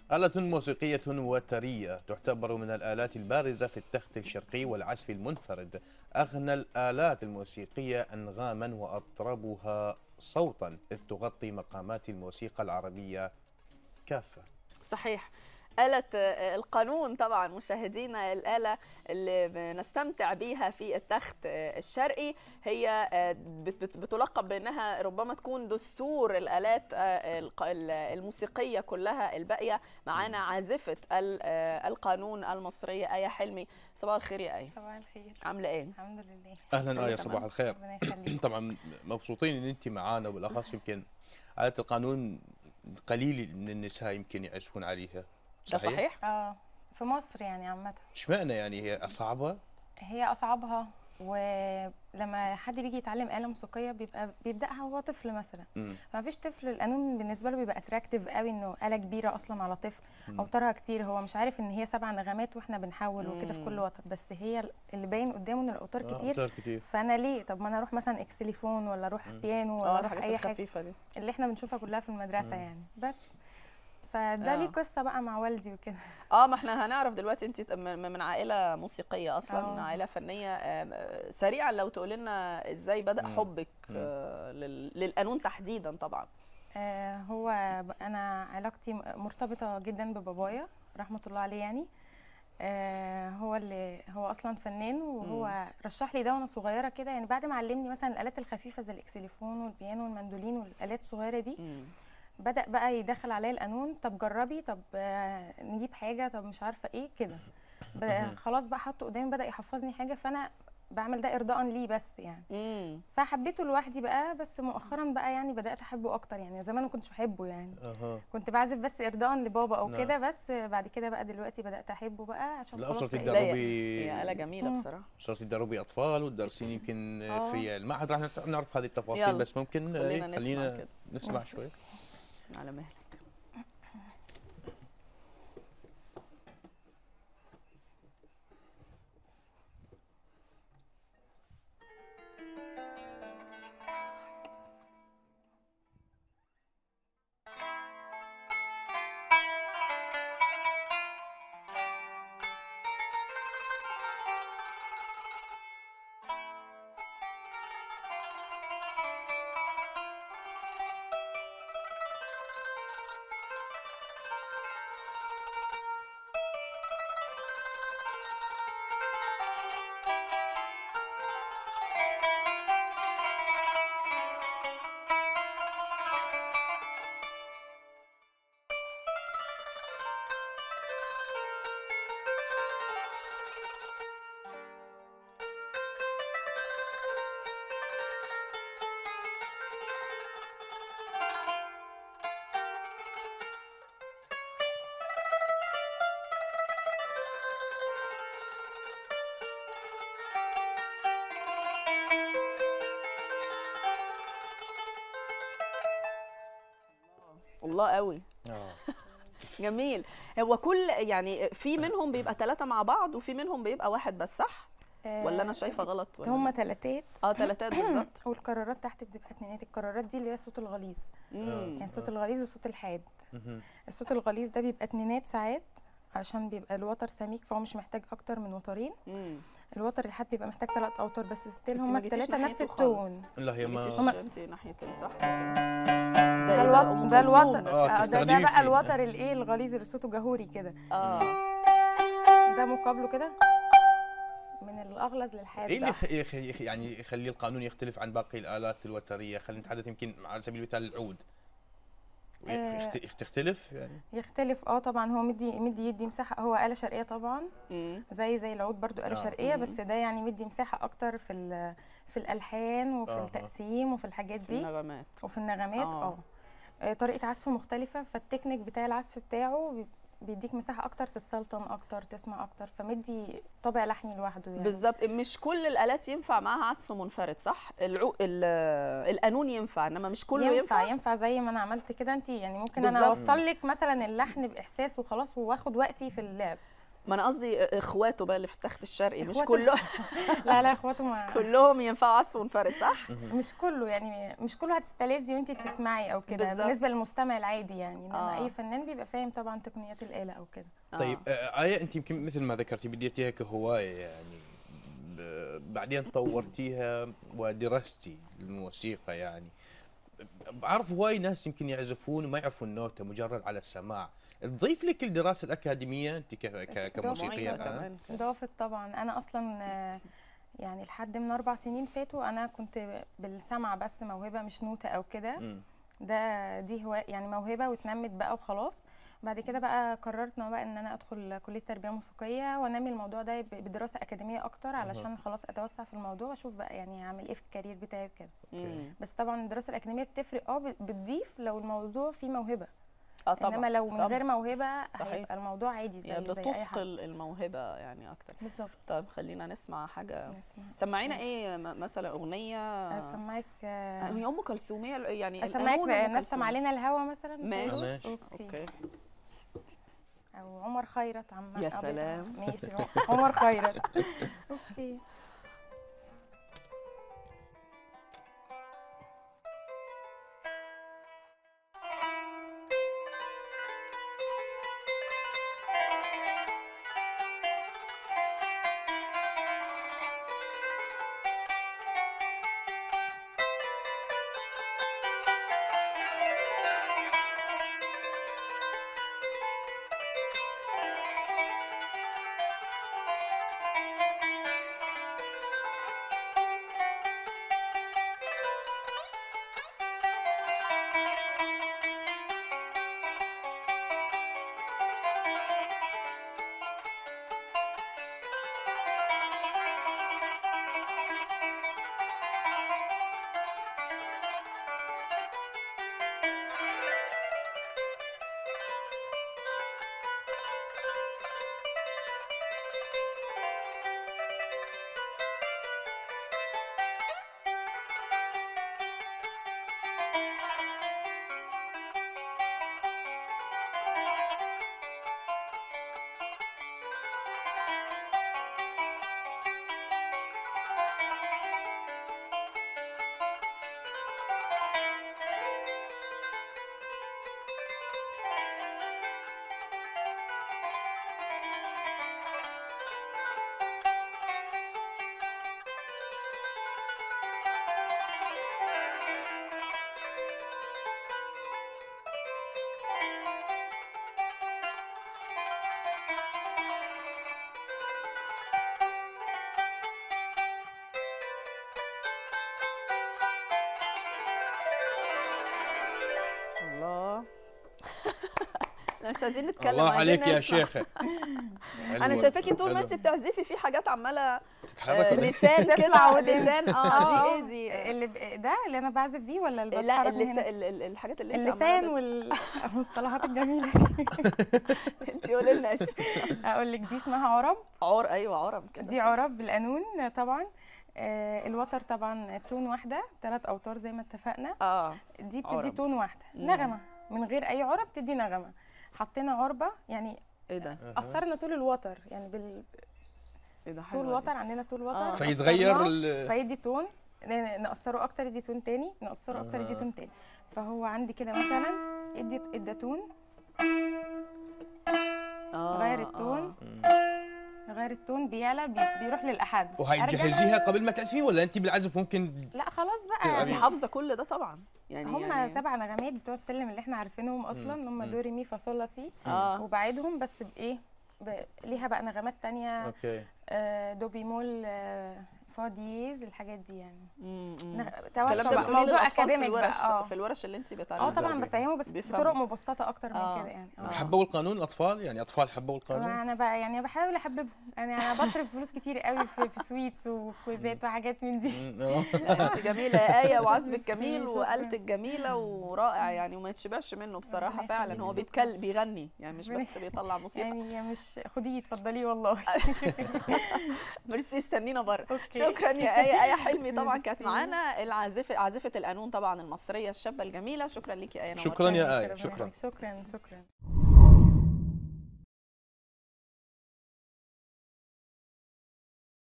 آلة موسيقية وترية تعتبر من الآلات البارزة في التخت الشرقي والعزف المنفرد أغنى الآلات الموسيقية أنغاما وأطربها صوتا إذ تغطي مقامات الموسيقى العربية كافة صحيح آلة القانون طبعا مشاهدينا الآلة اللي بنستمتع بيها في التخت الشرقي هي بتلقب بأنها ربما تكون دستور الآلات الموسيقية كلها الباقية معانا عازفة القانون المصرية آية حلمي صباح الخير يا آية صباح الخير عاملة إيه؟ الحمد لله أهلا آية صباح الخير ربنا يخليك طبعا مبسوطين إن أنت معانا وبالأخص يمكن آلة القانون قليل من النساء يمكن يعزفون عليها ده صحيح؟ صحيح؟ اه في مصر يعني عامة اشمعنى يعني هي صعبة؟ هي أصعبها ولما حد بيجي يتعلم آلة موسيقية بيبقى بيبدأها وهو طفل مثلا مم. ما فيش طفل القانون بالنسبة له بيبقى اتراكتيف قوي انه آلة كبيرة أصلا على طفل أوتارها كتير هو مش عارف ان هي سبع نغمات واحنا بنحول وكده في كل وتر بس هي اللي باين قدامه ان الأوتار آه، كتير أوتار كتير فانا ليه طب ما انا اروح مثلا اكسليفون ولا اروح بيانو ولا اه اروح الحاجات اي حاجه الخفيفة دي اللي احنا بنشوفها كلها في المدرسه يعني بس فده آه. ليه قصه بقى مع والدي وكده اه ما احنا هنعرف دلوقتي انت من من عائله موسيقيه اصلا آه. من عائله فنيه آم، آه، سريعا لو تقول لنا ازاي بدا مم. حبك مم. آه، لل- للقانون تحديدا طبعا آه هو ب- انا علاقتي م- مرتبطه جدا ببابايا رحمه الله عليه يعني آه هو اللي هو اصلا فنان وهو رشح لي ده وانا صغيره كده يعني بعد ما علمني مثلا الالات الخفيفه زي الاكسليفون والبيانو والمندولين والالات الصغيره دي مم. بدا بقى يدخل عليا القانون طب جربي طب آه، نجيب حاجه طب مش عارفه ايه كده ب- خلاص بقى حطه قدامي بدا يحفظني حاجه فانا بعمل ده ارضاء ليه بس يعني مم. فحبيته لوحدي بقى بس مؤخرا بقى يعني بدات احبه اكتر يعني زمان ما كنتش بحبه يعني اها كنت بعزف بس ارضاء لبابا او نعم. كده بس بعد كده بقى دلوقتي بدات احبه بقى عشان لا خلاص صرت لقيت- لا، هي- تدربي هي آلة جميلة مم. بصراحة صرت تدربي اطفال وتدرسين يمكن آه. في المعهد راح نت- نعرف هذه التفاصيل يلا. بس ممكن خلينا إيه، نسمع خلينا كده. نسمع ماشي. شوي على مهلك الله قوي آه. جميل هو كل يعني في منهم بيبقى ثلاثة مع بعض وفي منهم بيبقى واحد بس صح؟ آه، ولا أنا شايفة غلط ولا هما تلاتات اه ثلاثات بالظبط والقرارات تحت بتبقى اتنينات القرارات دي اللي هي الصوت الغليظ مم. يعني الصوت الغليظ والصوت الحاد مهم. الصوت الغليظ ده بيبقى اتنينات ساعات علشان بيبقى الوتر سميك فهو مش محتاج اكتر من وترين مم. الوتر الحاد بيبقى محتاج ثلاث اوتار بس ستيل انت هما ما جيتيش الثلاثه نفس ناحيته خالص. التون لا هي ما جيتيش هما- انت ناحية صح ده إيه الوتر أم ده كلثوم الوتر آه، آه، ده, ده تستخدمي بقى فيه. الوتر الايه الغليظ اللي صوته جهوري كده اه ده مقابله كده من الاغلظ للحاد ايه اللي بقى. يخ- يخ- يخ- يعني يخلي القانون يختلف عن باقي الالات الوتريه خلينا نتحدث يمكن على سبيل المثال العود آه. يخت- يخ- تختلف يعني يختلف اه طبعا هو مدي مدي يدي مساحه هو آلة شرقيه طبعا مم. زي زي العود برضو آلة آه. شرقيه بس ده يعني مدي مساحه اكتر في ال- في الالحان وفي آه. التقسيم وفي الحاجات في دي النغمات وفي النغمات آه. اه آه، طريقه عزف مختلفه فالتكنيك بتاع العزف بتاعه بي- بيديك مساحه اكتر تتسلطن اكتر تسمع اكتر فمدي طابع لحني لوحده يعني بالظبط مش كل الالات ينفع معاها عزف منفرد صح العو... ال- القانون ينفع انما مش كله ينفع ينفع, ينفع زي ما انا عملت كده انت يعني ممكن انا بالظبط. اوصل لك مثلا اللحن باحساس وخلاص واخد وقتي في اللعب ما انا قصدي اخواته بقى اللي في التخت الشرقي مش إخواته- كله لا لا اخواته ما كلهم ينفعوا عزف منفرد صح؟ مش كله يعني مش كله هتستلذي وانت بتسمعي او كده بالظبط. بالنسبه للمستمع العادي يعني انما آه. اي فنان بيبقى فاهم طبعا تقنيات الاله او كده طيب آه، آية أنت يمكن مثل ما ذكرتي بديتيها كهواية يعني ب- بعدين طورتيها ودرستي الموسيقى يعني بعرف هواي ناس يمكن يعزفون وما يعرفون النوتة مجرد على السماع تضيف لك الدراسة الأكاديمية أنت ك- ك- كموسيقية معينة الآن كمان. ضافت طبعا انا اصلا آه، يعني لحد من اربع سنين فاتوا انا كنت بالسمع بس موهبه مش نوته او كده مم. ده دي هو يعني موهبه واتنمت بقى وخلاص بعد كده بقى قررت إن بقى ان انا ادخل كليه تربيه موسيقيه وانمي الموضوع ده ب- بدراسه اكاديميه اكتر علشان خلاص اتوسع في الموضوع واشوف بقى يعني هعمل ايه في الكارير بتاعي وكده مم. بس طبعا الدراسه الاكاديميه بتفرق اه بت- بتضيف لو الموضوع فيه موهبه اه طبعا انما لو من طبعاً. غير موهبه صحيح. هيبقى الموضوع عادي زي يعني زي اي بتسطل حد الموهبه يعني اكتر بالظبط طيب خلينا نسمع حاجه نسمع سمعينا ايه م- مثلا اغنيه اسمعك آه، هي ام كلثوم هي ال- يعني اسمعك القانون أم نسم كلثوم. علينا الهوى مثلا ماشي. فيروز؟ ماشي. اوكي, اوكي او عمر خيرت عم يا أبيض. سلام. ماشي عمر خيرت اوكي الله لا مش عايزين نتكلم الله عايزين عليك يا نسمع. شيخة انا شايفاكي طول ما انت بتعزفي في حاجات عماله آه، تتحرك ولا إيه؟ لسان كده تطلع ودن. لسان اه دي ايه دي اللي ب... ده اللي انا بعزف بيه ولا اللي لا بتحرك من اللسان هنا؟ ال- ال- الحاجات اللي انت اللسان عمالة والمصطلحات الجميله دي بت- انت قولي لنا اسم. اقول لك دي اسمها عرب عور ايوه عرب كده دي عرب بالقانون طبعا آه الوتر طبعا تون واحده ثلاث اوتار زي ما اتفقنا اه دي بتدي عرب. تون واحده مم. نغمه من غير اي عرب تدي نغمه حطينا عربه يعني ايه ده قصرنا طول الوتر يعني بال... ايه ده حلوة طول دي. وتر عندنا طول وتر آه. فيتغير قصرناه، ال- فيدي تون ن- نقصره اكتر يدي تون تاني نقصره اكتر يدي أها. تون تاني فهو عندي كده مثلا ادي ادى تون آه غير التون غير التون بيعلى بي... بيروح للاحد وهي أرجع- تجهزيها قبل ما تعزفين ولا انت بالعزف ممكن لا خلاص انت بقى تلعبي. حافظه كل ده طبعا يعني هم يعني سبع نغمات بتوع السلم اللي احنا عارفينهم اصلا هم مم. دو ري مي فا صول لا سي اه وبعيدهم بس بايه ب... ليها بقى نغمات تانية اوكي آه دو بيمول آه فا دييز الحاجات دي يعني مم، مم. نغ... الكلام توسع ده بقى بتقولي موضوع للاطفال في اكاديميك الورش بقى اه في الورش اللي انت اه بتعلميها طبعا بفهمه بس بيفهموا. بطرق مبسطه اكتر من آه. كده يعني اه حبوا القانون الاطفال يعني اطفال حبوا القانون انا بقى يعني بحاول احببهم يعني انا بصرف فلوس كتير قوي في, في سويتس وكويزات وحاجات من دي مم، آه. لا انت جميله يا ايه وعزفك ميرسي، جميل شكراً. وآلتك جميله ورائع يعني وما يتشبعش منه بصراحه ربنا فعلا يخليك، هو شكراً. بيتكلم بيغني يعني مش ربنا بس بيطلع موسيقى يعني مش خديه اتفضلي والله ميرسي استنينا بره أوكي. شكرا يا ايه ايه حلمي طبعا ميرسي. كانت معانا العازفه عازفه القانون طبعا المصريه الشابه الجميله شكرا ليكي يا ايه شكراً يا آية، ربنا شكراً. يخليك. شكرا شكرا